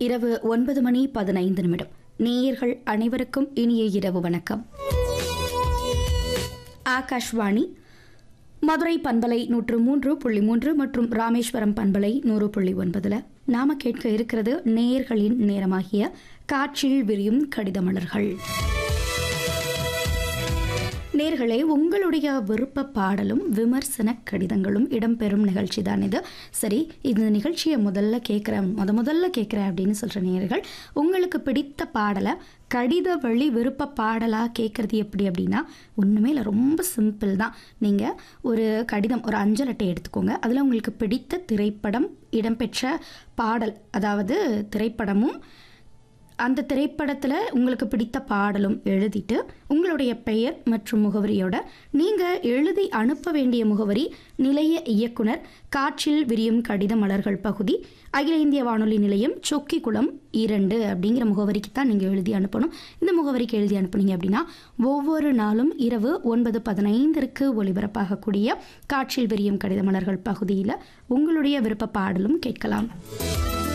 இரவு ஒன்பது மணி பதினைந்து நிமிடம் நேயர்கள் அனைவருக்கும் இனிய இரவு வணக்கம் ஆகாஷ்வாணி மதுரை பண்பலை நூற்று மூன்று புள்ளி மூன்று மற்றும் ராமேஸ்வரம் பண்பலை நூறு புள்ளி ஒன்பதுல நாம கேட்க இருக்கிறது நேயர்களின் நேரமாகிய காற்றில் விரியும் கடித மலர்கள் நேர்களே உங்களுடைய விருப்ப பாடலும் விமர்சன கடிதங்களும் இடம்பெறும் நிகழ்ச்சி தான் இது சரி இந்த நிகழ்ச்சியை முதல்ல கேட்குறேன் முத முதல்ல கேட்குறேன் அப்படின்னு சொல்கிற நேர்கள் உங்களுக்கு பிடித்த பாடலை கடித வழி விருப்ப பாடலாக கேட்குறது எப்படி அப்படின்னா ஒன்றுமே இல்லை ரொம்ப சிம்பிள் தான் நீங்கள் ஒரு கடிதம் ஒரு அஞ்சல் அட்டை எடுத்துக்கோங்க அதில் உங்களுக்கு பிடித்த திரைப்படம் இடம்பெற்ற பாடல் அதாவது திரைப்படமும் அந்த திரைப்படத்தில் உங்களுக்கு பிடித்த பாடலும் எழுதிட்டு உங்களுடைய பெயர் மற்றும் முகவரியோட நீங்கள் எழுதி அனுப்ப வேண்டிய முகவரி நிலைய இயக்குனர் காற்றில் விரியும் கடித மலர்கள் பகுதி அகில இந்திய வானொலி நிலையம் சொக்கிக்குளம் இரண்டு அப்படிங்கிற முகவரிக்கு தான் நீங்கள் எழுதி அனுப்பணும் இந்த முகவரிக்கு எழுதி அனுப்புனீங்க அப்படின்னா ஒவ்வொரு நாளும் இரவு ஒன்பது பதினைந்திற்கு ஒலிபரப்பாகக்கூடிய காற்றில் விரியும் கடித மலர்கள் பகுதியில் உங்களுடைய விருப்ப பாடலும் கேட்கலாம்